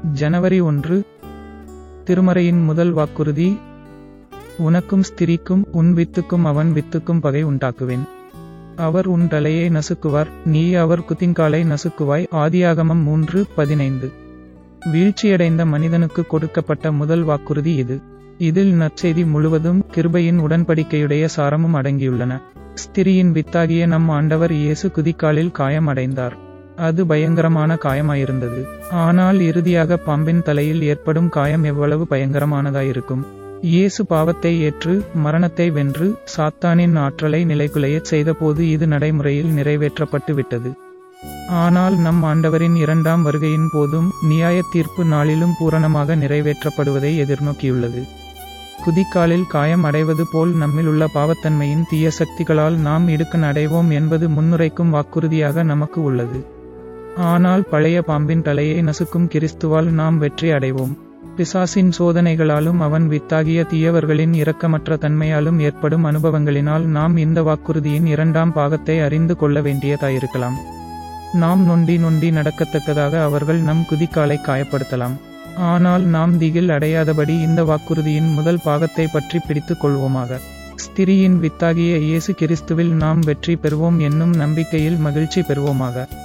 ஜனவரி ஒன்று திருமறையின் முதல் வாக்குறுதி உனக்கும் ஸ்திரிக்கும் உன் வித்துக்கும் அவன் வித்துக்கும் பகை உண்டாக்குவேன் அவர் உன் தலையை நசுக்குவார் நீ அவர் குதிங்காலை நசுக்குவாய் ஆதியாகமம் மூன்று பதினைந்து வீழ்ச்சியடைந்த மனிதனுக்கு கொடுக்கப்பட்ட முதல் வாக்குறுதி இது இதில் நற்செய்தி முழுவதும் கிருபையின் உடன்படிக்கையுடைய சாரமும் அடங்கியுள்ளன ஸ்திரியின் வித்தாகிய நம் ஆண்டவர் இயேசு குதிக்காலில் காயம் அடைந்தார் அது பயங்கரமான காயமாயிருந்தது ஆனால் இறுதியாக பாம்பின் தலையில் ஏற்படும் காயம் எவ்வளவு பயங்கரமானதாயிருக்கும் இயேசு பாவத்தை ஏற்று மரணத்தை வென்று சாத்தானின் ஆற்றலை நிலைகுலையச் செய்தபோது இது நடைமுறையில் நிறைவேற்றப்பட்டு விட்டது ஆனால் நம் ஆண்டவரின் இரண்டாம் வருகையின் போதும் நியாய தீர்ப்பு நாளிலும் பூரணமாக நிறைவேற்றப்படுவதை எதிர்நோக்கியுள்ளது குதிக்காலில் காயம் அடைவது போல் நம்மிலுள்ள பாவத்தன்மையின் தீய சக்திகளால் நாம் இடுக்கன் அடைவோம் என்பது முன்னுரைக்கும் வாக்குறுதியாக நமக்கு உள்ளது ஆனால் பழைய பாம்பின் தலையை நசுக்கும் கிறிஸ்துவால் நாம் வெற்றி அடைவோம் பிசாசின் சோதனைகளாலும் அவன் வித்தாகிய தீயவர்களின் இரக்கமற்ற தன்மையாலும் ஏற்படும் அனுபவங்களினால் நாம் இந்த வாக்குறுதியின் இரண்டாம் பாகத்தை அறிந்து கொள்ள வேண்டியதாயிருக்கலாம் நாம் நொண்டி நொண்டி நடக்கத்தக்கதாக அவர்கள் நம் குதிக்காலை காயப்படுத்தலாம் ஆனால் நாம் திகில் அடையாதபடி இந்த வாக்குறுதியின் முதல் பாகத்தை பற்றி பிடித்துக் கொள்வோமாக ஸ்திரியின் வித்தாகிய இயேசு கிறிஸ்துவில் நாம் வெற்றி பெறுவோம் என்னும் நம்பிக்கையில் மகிழ்ச்சி பெறுவோமாக